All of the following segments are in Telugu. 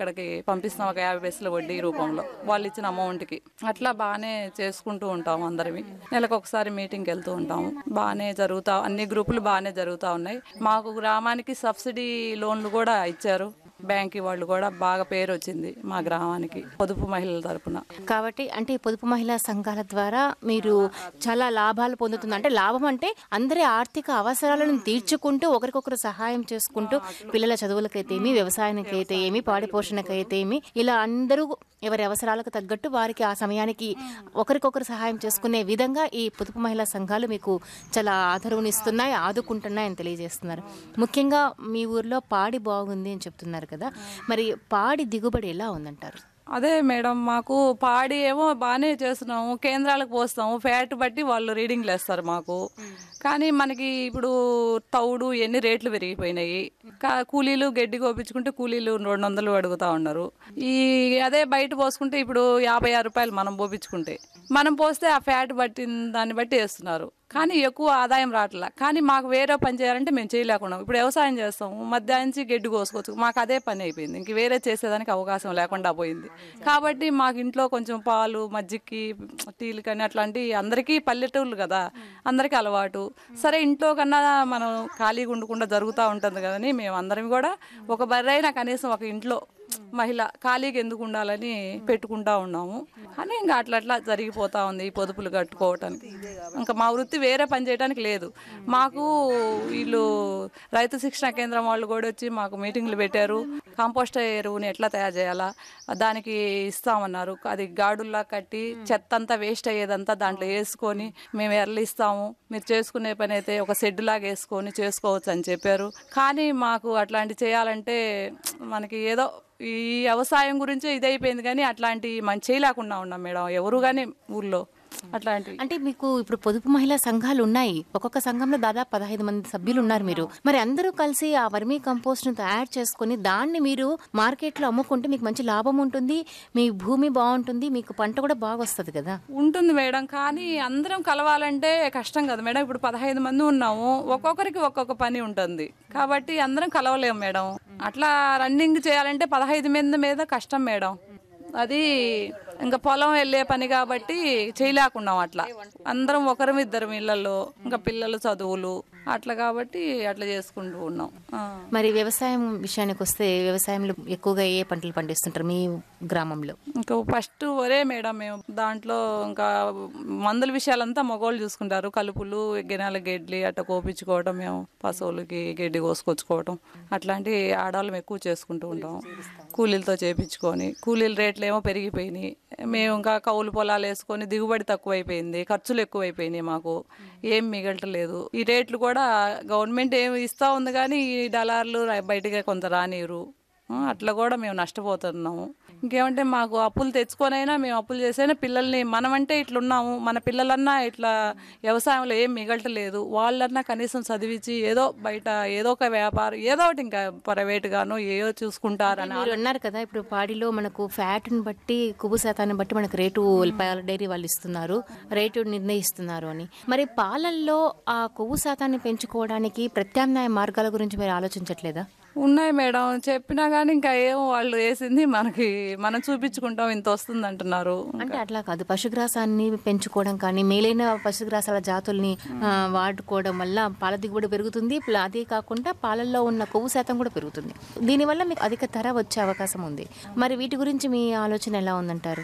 అక్కడికి పంపిస్తాం ఒక యాభై పైసలు వడ్డీ రూపంలో వాళ్ళు ఇచ్చిన అమౌంట్కి అట్లా బాగానే చేసుకుంటూ ఉంటాం అందరివి నెలకు ఒకసారి మీటింగ్కి వెళ్తూ ఉంటాము బాగానే జరుగుతా అన్ని గ్రూపులు బాగానే జరుగుతూ ఉన్నాయి మాకు గ్రామానికి సబ్సిడీ లోన్లు కూడా ఇచ్చారు బ్యాంక్ వాళ్ళు కూడా బాగా పేరు వచ్చింది మా గ్రామానికి పొదుపు మహిళల తరపున కాబట్టి అంటే ఈ పొదుపు మహిళా సంఘాల ద్వారా మీరు చాలా లాభాలు పొందుతున్నారు అంటే లాభం అంటే అందరి ఆర్థిక అవసరాలను తీర్చుకుంటూ ఒకరికొకరు సహాయం చేసుకుంటూ పిల్లల చదువులకైతే ఏమి వ్యవసాయానికైతే ఏమి పాడి పోషణకైతే ఏమి ఇలా అందరూ ఎవరి అవసరాలకు తగ్గట్టు వారికి ఆ సమయానికి ఒకరికొకరు సహాయం చేసుకునే విధంగా ఈ పొదుపు మహిళా సంఘాలు మీకు చాలా ఆదరవునిస్తున్నాయి ఆదుకుంటున్నాయని తెలియజేస్తున్నారు ముఖ్యంగా మీ ఊర్లో పాడి బాగుంది అని చెప్తున్నారు కదా మరి పాడి దిగుబడి ఎలా ఉందంటారు అదే మేడం మాకు పాడి ఏమో బాగానే చేస్తున్నాము కేంద్రాలకు పోస్తాము ఫ్యాట్ బట్టి వాళ్ళు రీడింగ్లు వేస్తారు మాకు కానీ మనకి ఇప్పుడు తౌడు ఎన్ని రేట్లు పెరిగిపోయినాయి కా- కూలీలు గడ్డి కోపించుకుంటే కూలీలు రెండు వందలు అడుగుతా ఉన్నారు ఈ అదే బయట పోసుకుంటే ఇప్పుడు యాభై ఆరు రూపాయలు మనం పోపించుకుంటే మనం పోస్తే ఆ ఫ్యాట్ బట్టి దాన్ని బట్టి వేస్తున్నారు కానీ ఎక్కువ ఆదాయం రావట్లా కానీ మాకు వేరే పని చేయాలంటే మేము చేయలేకుండా ఇప్పుడు వ్యవసాయం చేస్తాము మధ్యాహ్నం గడ్డి కోసుకోవచ్చు మాకు అదే పని అయిపోయింది ఇంక వేరే చేసేదానికి అవకాశం లేకుండా పోయింది కాబట్టి మాకు ఇంట్లో కొంచెం పాలు మజ్జిగకి టీలు కానీ అట్లాంటి అందరికీ పల్లెటూళ్ళు కదా అందరికీ అలవాటు సరే ఇంట్లో కన్నా మనం ఖాళీగా ఉండకుండా జరుగుతూ ఉంటుంది కదని మేము అందరం కూడా ఒక బర్రైనా కనీసం ఒక ఇంట్లో మహిళ ఖాళీగా ఎందుకు ఉండాలని పెట్టుకుంటా ఉన్నాము కానీ ఇంకా అట్లా అట్లా జరిగిపోతా ఉంది ఈ పొదుపులు కట్టుకోవటానికి ఇంకా మా వృత్తి వేరే పని చేయడానికి లేదు మాకు వీళ్ళు రైతు శిక్షణ కేంద్రం వాళ్ళు కూడా వచ్చి మాకు మీటింగ్లు పెట్టారు కాంపోస్ట్ ఎరువుని ఎట్లా తయారు చేయాలా దానికి ఇస్తామన్నారు అది గాడుల్లా కట్టి చెత్త అంతా వేస్ట్ అయ్యేదంతా దాంట్లో వేసుకొని మేము ఎర్రలు ఇస్తాము మీరు చేసుకునే పని అయితే ఒక షెడ్ లాగా వేసుకొని చేసుకోవచ్చు అని చెప్పారు కానీ మాకు అట్లాంటి చేయాలంటే మనకి ఏదో ఈ వ్యవసాయం గురించే ఇదైపోయింది కానీ అట్లాంటి మనం చేయలేకుండా ఉన్నాం మేడం ఎవరు కానీ ఊర్లో అట్లాంటి అంటే మీకు ఇప్పుడు పొదుపు మహిళా సంఘాలు ఉన్నాయి ఒక్కొక్క సంఘంలో దాదాపు పదహైదు మంది సభ్యులు ఉన్నారు మీరు మరి అందరూ కలిసి ఆ వర్మీ కంపోస్ట్ ను తయారు చేసుకుని దాన్ని మీరు మార్కెట్ లో అమ్ముకుంటే మీకు మంచి లాభం ఉంటుంది మీ భూమి బాగుంటుంది మీకు పంట కూడా బాగా వస్తుంది కదా ఉంటుంది మేడం కానీ అందరం కలవాలంటే కష్టం కదా మేడం ఇప్పుడు పదహైదు మంది ఉన్నాము ఒక్కొక్కరికి ఒక్కొక్క పని ఉంటుంది కాబట్టి అందరం కలవలేము మేడం అట్లా రన్నింగ్ చేయాలంటే పదహైదు మంది మీద కష్టం మేడం అది ఇంకా పొలం వెళ్ళే పని కాబట్టి చేయలేకున్నాం అట్లా అందరం ఒకరం ఇద్దరం ఇళ్ళల్లో ఇంకా పిల్లలు చదువులు అట్లా కాబట్టి అట్లా చేసుకుంటూ ఉన్నాం ఆ. మరి వ్యవసాయం విషయానికి వస్తే వ్యవసాయంలో ఎక్కువగా ఏ పంటలు పండిస్తుంటారు మీ గ్రామంలో ఇంకా ఫస్ట్ ఒరే మేడం మేము దాంట్లో ఇంకా మందుల విషయాలంతా మగవాళ్ళు చూసుకుంటారు కలుపులు గిన్నెల గడ్డి అట్లా కోపించుకోవటం మేము పశువులకి గడ్డి కోసుకొచ్చుకోవటం అట్లాంటి ఆడవాళ్ళం ఎక్కువ చేసుకుంటూ ఉంటాం కూలీలతో చేపించుకొని కూలీల రేట్లు ఏమో పెరిగిపోయినాయి మేము ఇంకా కౌలు పొలాలు వేసుకొని దిగుబడి తక్కువైపోయింది ఖర్చులు ఎక్కువైపోయినాయి మాకు ఏం మిగలటలేదు ఈ రేట్లు కూడా గవర్నమెంట్ ఏమి ఇస్తా ఉంది కానీ ఈ డలార్లు బయటగా కొంత రానిరు ఆ, అట్లా కూడా మేము నష్టపోతున్నాము ఇంకేమంటే మాకు అప్పులు తెచ్చుకొనైనా మేము అప్పులు చేసైనా పిల్లల్ని మనమంటే ఇట్లున్నాము మన పిల్లలన్నా ఇట్లా వ్యవసాయంలో ఏం మిగలటలేదు వాళ్ళన్నా కనీసం చదివించి ఏదో బయట ఏదో ఒక వ్యాపారం ఏదో ఒకటి ఇంకా ప్రైవేట్ గాను ఏదో చూసుకుంటారని మీరు అన్నారు కదా ఇప్పుడు పాడిలో మనకు ఫ్యాట్ని బట్టి కొవ్వు శాతాన్ని బట్టి మనకు రేటు పాల డైరీ వాళ్ళు ఇస్తున్నారు రేటు నిర్ణయిస్తున్నారు అని మరి పాలల్లో ఆ కొవ్వు శాతాన్ని పెంచుకోవడానికి ప్రత్యామ్నాయ మార్గాల గురించి మీరు ఆలోచించట్లేదా ఉన్నాయి మేడం చెప్పినా కానీ ఇంకా ఏమో వాళ్ళు వేసింది మనకి మనం చూపించుకుంటాం ఇంత వస్తుంది అంటున్నారు అంటే అట్లా కాదు పశుగ్రాసాన్ని పెంచుకోవడం కానీ మేలైన పశుగ్రాసాల జాతుల్ని ఆ, వాడుకోవడం వల్ల పాల దిగుబడి పెరుగుతుంది ప్ల- అదే కాకుండా పాలల్లో ఉన్న కొవ్వు శాతం కూడా పెరుగుతుంది దీనివల్ల మీకు అధిక ధర వచ్చే అవకాశం ఉంది మరి వీటి గురించి మీ ఆలోచన ఎలా ఉందంటారు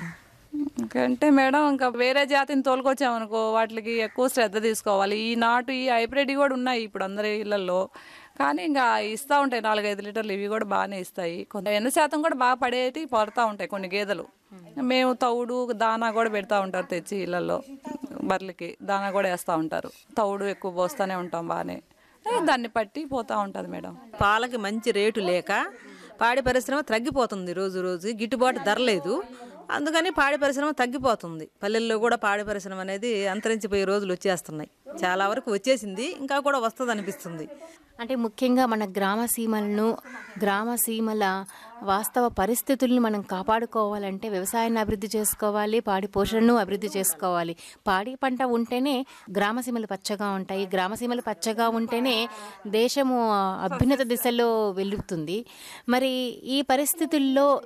అంటే మేడం ఇంకా వేరే జాతిని తోలుకొచ్చామనుకో వాటికి ఎక్కువ శ్రద్ధ తీసుకోవాలి ఈ నాటు ఈ హైబ్రిడ్ కూడా ఉన్నాయి ఇప్పుడు అందరి ఇళ్లలో కానీ ఇంకా ఇస్తూ ఉంటాయి నాలుగైదు లీటర్లు ఇవి కూడా బాగానే ఇస్తాయి కొంత ఎన్న శాతం కూడా బాగా పడేటి పడతా ఉంటాయి కొన్ని గేదెలు మేము తౌడు దానా కూడా పెడతా ఉంటారు తెచ్చి ఇళ్లలో బర్రెలకి దానా కూడా వేస్తూ ఉంటారు తౌడు ఎక్కువ పోస్తూనే ఉంటాం బాగానే ఏ, దాన్ని పట్టి పోతా ఉంటుంది మేడం పాలకి మంచి రేటు లేక పాడి పరిశ్రమ తగ్గిపోతుంది రోజు రోజు గిట్టుబాటు ధర లేదు అందుకని పాడి పరిశ్రమ తగ్గిపోతుంది పల్లెల్లో కూడా పాడి పరిశ్రమ అనేది అంతరించిపోయే రోజులు వచ్చేస్తున్నాయి చాలా వరకు వచ్చేసింది ఇంకా కూడా వస్తుంది అనిపిస్తుంది అంటే ముఖ్యంగా మన గ్రామ సీమలను గ్రామ సీమల వాస్తవ పరిస్థితుల్ని మనం కాపాడుకోవాలంటే వ్యవసాయాన్ని అభివృద్ధి చేసుకోవాలి పాడి పోషణను అభివృద్ధి చేసుకోవాలి పాడి పంట ఉంటేనే గ్రామ సీమలు పచ్చగా ఉంటాయి గ్రామ సీమలు పచ్చగా ఉంటేనే దేశము అభ్యున్నత దిశలో వెలుగుతుంది మరి ఈ పరిస్థితుల్లో